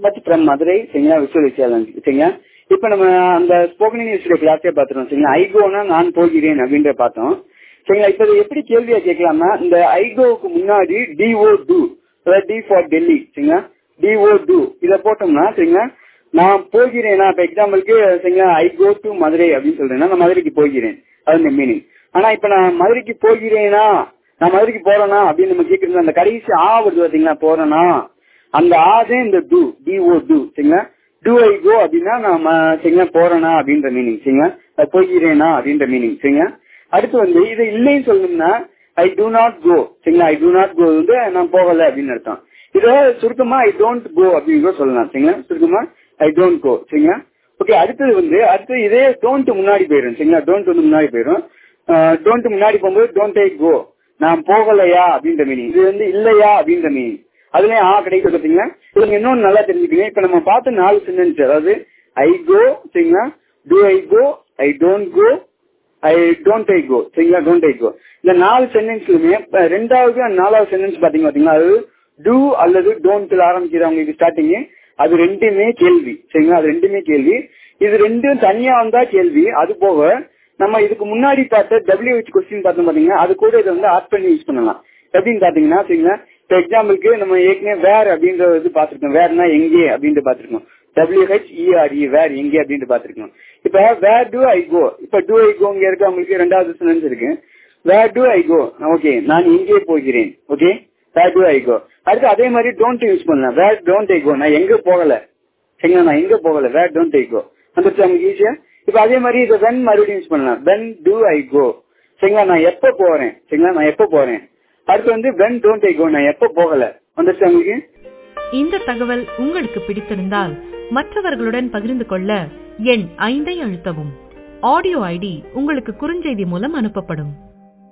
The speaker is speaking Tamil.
பட் ஃப்ரம் மதுரை சரிங்களா விஷுவல் சேலஞ்ச் சரிங்களா இப்ப நம்ம அந்த ஸ்போக்கன் இங்கிலீஷ் கிளாஸே பார்த்துருவோம் சரிங்களா ஐகோனா நான் போகிறேன் அப்படின்ற பார்த்தோம் சரிங்களா இப்ப இதை எப்படி கேள்வியா கேட்கலாம்னா இந்த ஐகோவுக்கு முன்னாடி D O do D for Delhi சரிங்களா டிஓ டூ இதை போட்டோம்னா சரிங்களா நான் போகிறேனா இப்ப எக்ஸாம்பிளுக்கு சரிங்களா ஐ கோ டு மதுரை அப்படின்னு சொல்றேன்னா நான் மதுரைக்கு போகிறேன் அது இந்த மீனிங் ஆனா இப்ப நான் மதுரைக்கு போகிறேனா நான் மதுரைக்கு போறேனா அப்படின்னு நம்ம கேட்கறது அந்த கடைசி ஆ வருது பாத்தீங்களா போறேனா அந்த ஆதே இந்த டூ டிஓ டூ சரிங்களா டூ ஐ கோ அப்படின்னா நான் ம- சரிங்களா போறேனா அப்படின்ற மீனிங் சரிங்களா அது போகிறேனா அப்படின்ற மீனிங் சரிங்களா அடுத்து வந்து இது இல்லைன்னு சொல்லணும்னா ஐ டூ நாட் கோ சரிங்களா ஐ டூ நாட் கோ வந்து நான் போகல அப்படின்னு அர்த்தம் இத சுருக்கமா ஐ டோன்ட் கோ அப்படின்னு கூட சொல்லலாம் சரிங்களா சுருக்கமா ஐ டோன்ட் கோ சரிங்களா ஓகே அடுத்தது வந்து அடுத்து இதே டோன்ட் முன்னாடி போயிடும் சரிங்களா டோன்ட் வந்து முன்னாடி போயிடும் டோன்ட் முன்னாடி போகும்போது டோன்ட் ஐ கோ நான் போகலையா அப்படின்ற மீனிங் இது வந்து இல்லையா அப்படின்ற மீனிங் அதுலயும் ஆ கிடைக்கும் பாத்தீங்கன்னா இதுல இன்னொன்னு நல்லா தெரிஞ்சுக்கங்க இப்ப நம்ம பார்த்த நாலு சென்டென்ஸ் அதாவது ஐ கோ சரிங்களா do I go I don't go I don't I go சரிங்களா டோன்ட் ஐ கோ இந்த நாலு சென்டென்ஸ்லுமே இப்ப ரெண்டாவது and நாலாவது சென்டென்ஸ் பாத்தீங்க பாத்தீங்களா அது டூ அல்லது டோன்ட்ல ஆரம்பிக்கிறவங்களுக்கு ஸ்டார்டிங் அது ரெண்டுமே கேள்வி சரிங்களா அது ரெண்டுமே கேள்வி இது ரெண்டும் தனியா வந்தா கேள்வி அது போக நம்ம இதுக்கு முன்னாடி பார்த்த டபிள்யூஹெச் கொஸ்டின் பார்த்தோம் பாத்தீங்கன்னா அது கூட இதை வந்து ஆட் பண்ணி யூஸ் பண்ணலாம் எப்படின்னு பாத்தீங்கன்னா சரிங்களா இப்போ எக்ஸாம்பிளுக்கு நம்ம ஏற்கனவே வேர் அப்படின்ற இது பார்த்திருக்கோம் வேர்னா எங்கே அப்படின்ட்டு பார்த்திருக்கோம் டபிள்யூஹெச் இஆர்இ வேர் எங்கே அப்படின்ட்டு பார்த்திருக்கோம் இப்ப வேர் டு ஐ கோ இப்ப டு ஐ கோ இங்க இருக்கு அவங்களுக்கு ரெண்டாவது சென்டென்ஸ் இருக்கு வேர் டு ஐ கோ ஓகே நான் எங்கே போகிறேன் ஓகே வேர் டு ஐ கோ அடுத்து அதே மாதிரி டோன்ட் யூஸ் பண்ணலாம் வேர் டோன்ட் ஐ கோ நான் எங்க போகல சரிங்களா நான் எங்க போகல வேர் டோன்ட் ஐ கோ அந்த உங்களுக்கு ஈஸியா இப்ப அதே மாதிரி இதை வென் மறுபடியும் யூஸ் பண்ணலாம் வென் டு ஐ கோ சரிங்களா நான் எப்ப போறேன் சரிங்களா நான் எப்ப போறேன் அடுத்து வந்து வென் டோன்ட் ஐ கோ நான் எப்ப போகல வந்துருச்சு உங்களுக்கு இந்த தகவல் உங்களுக்கு பிடித்திருந்தால் மற்றவர்களுடன் பகிர்ந்து கொள்ள எண் ஐந்தை அழுத்தவும் ஆடியோ ஐடி உங்களுக்கு குறுஞ்செய்தி மூலம் அனுப்பப்படும்